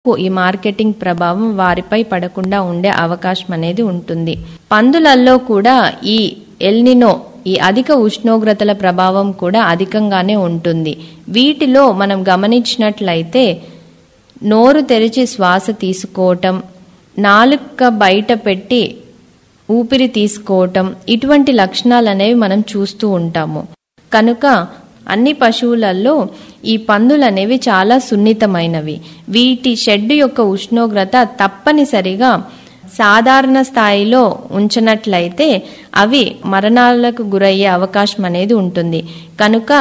ఈ మార్కెటింగ్ ప్రభావం వారిపై పడకుండా ఉండే అవకాశం అనేది ఉంటుంది పందులల్లో కూడా ఈ ఎల్నినో ఈ అధిక ఉష్ణోగ్రతల ప్రభావం కూడా అధికంగానే ఉంటుంది వీటిలో మనం గమనించినట్లయితే నోరు తెరిచి శ్వాస తీసుకోవటం నాలుక బయట పెట్టి ఊపిరి తీసుకోవటం ఇటువంటి లక్షణాలు అనేవి మనం చూస్తూ ఉంటాము కనుక అన్ని పశువులలో ఈ పందులు అనేవి చాలా సున్నితమైనవి వీటి షెడ్ యొక్క ఉష్ణోగ్రత తప్పనిసరిగా సాధారణ స్థాయిలో ఉంచినట్లయితే అవి మరణాలకు గురయ్యే అవకాశం అనేది ఉంటుంది కనుక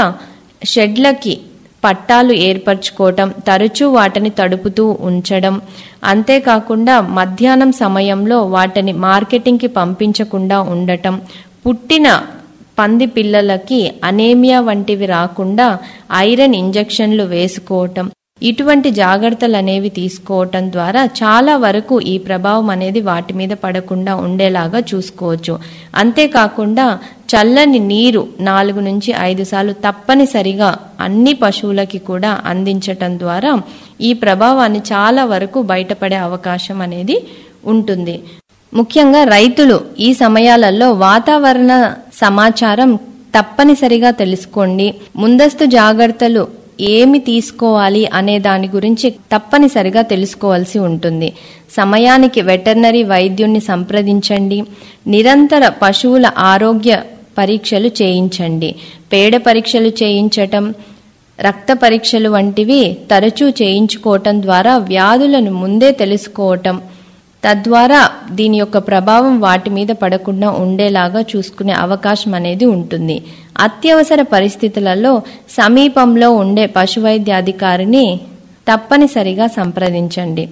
షెడ్లకి పట్టాలు ఏర్పరచుకోవటం తరచూ వాటిని తడుపుతూ ఉంచడం అంతేకాకుండా మధ్యాహ్నం సమయంలో వాటిని మార్కెటింగ్కి పంపించకుండా ఉండటం పుట్టిన పంది పిల్లలకి అనేమియా వంటివి రాకుండా ఐరన్ ఇంజెక్షన్లు వేసుకోవటం ఇటువంటి జాగ్రత్తలు అనేవి తీసుకోవటం ద్వారా చాలా వరకు ఈ ప్రభావం అనేది వాటి మీద పడకుండా ఉండేలాగా చూసుకోవచ్చు అంతేకాకుండా చల్లని నీరు నాలుగు నుంచి ఐదు సార్లు తప్పనిసరిగా అన్ని పశువులకి కూడా అందించటం ద్వారా ఈ ప్రభావాన్ని చాలా వరకు బయటపడే అవకాశం అనేది ఉంటుంది ముఖ్యంగా రైతులు ఈ సమయాలలో వాతావరణ సమాచారం తప్పనిసరిగా తెలుసుకోండి ముందస్తు జాగ్రత్తలు ఏమి తీసుకోవాలి అనే దాని గురించి తప్పనిసరిగా తెలుసుకోవాల్సి ఉంటుంది సమయానికి వెటర్నరీ వైద్యుణ్ణి సంప్రదించండి నిరంతర పశువుల ఆరోగ్య పరీక్షలు చేయించండి పేడ పరీక్షలు చేయించటం రక్త పరీక్షలు వంటివి తరచూ చేయించుకోవటం ద్వారా వ్యాధులను ముందే తెలుసుకోవటం తద్వారా దీని యొక్క ప్రభావం వాటి మీద పడకుండా ఉండేలాగా చూసుకునే అవకాశం అనేది ఉంటుంది అత్యవసర పరిస్థితులలో సమీపంలో ఉండే పశువైద్య అధికారిని తప్పనిసరిగా సంప్రదించండి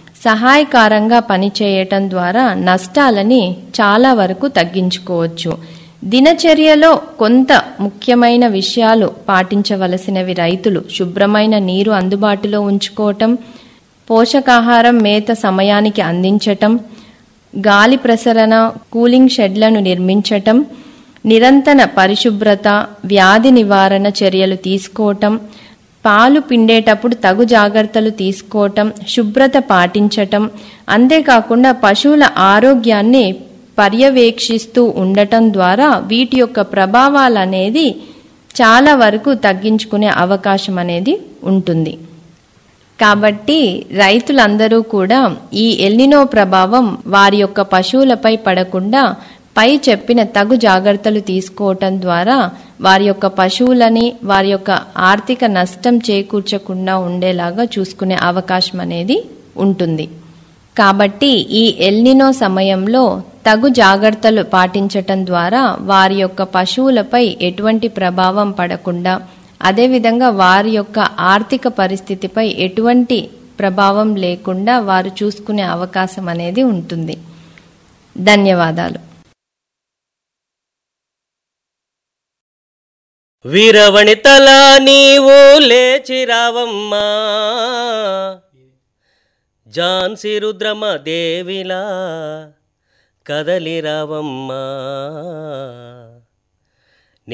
సహాయకారంగా పనిచేయటం ద్వారా నష్టాలని చాలా వరకు తగ్గించుకోవచ్చు దినచర్యలో కొంత ముఖ్యమైన విషయాలు పాటించవలసినవి రైతులు శుభ్రమైన నీరు అందుబాటులో ఉంచుకోవటం పోషకాహారం మేత సమయానికి అందించటం గాలి ప్రసరణ కూలింగ్ షెడ్లను నిర్మించటం నిరంతర పరిశుభ్రత వ్యాధి నివారణ చర్యలు తీసుకోవటం పాలు పిండేటప్పుడు తగు జాగ్రత్తలు తీసుకోవటం శుభ్రత పాటించటం అంతేకాకుండా పశువుల ఆరోగ్యాన్ని పర్యవేక్షిస్తూ ఉండటం ద్వారా వీటి యొక్క ప్రభావాలు అనేది చాలా వరకు తగ్గించుకునే అవకాశం అనేది ఉంటుంది కాబట్టి రైతులందరూ కూడా ఈ ఎల్నినో ప్రభావం వారి యొక్క పశువులపై పడకుండా పై చెప్పిన తగు జాగ్రత్తలు తీసుకోవటం ద్వారా వారి యొక్క పశువులని వారి యొక్క ఆర్థిక నష్టం చేకూర్చకుండా ఉండేలాగా చూసుకునే అవకాశం అనేది ఉంటుంది కాబట్టి ఈ ఎల్నినో సమయంలో తగు జాగ్రత్తలు పాటించటం ద్వారా వారి యొక్క పశువులపై ఎటువంటి ప్రభావం పడకుండా అదేవిధంగా వారి యొక్క ఆర్థిక పరిస్థితిపై ఎటువంటి ప్రభావం లేకుండా వారు చూసుకునే అవకాశం అనేది ఉంటుంది ధన్యవాదాలు వీరవణితల నీవు లేచి రావమ్మా ఝాన్సీ రుద్రమ దేవిలా కదలి రావమ్మా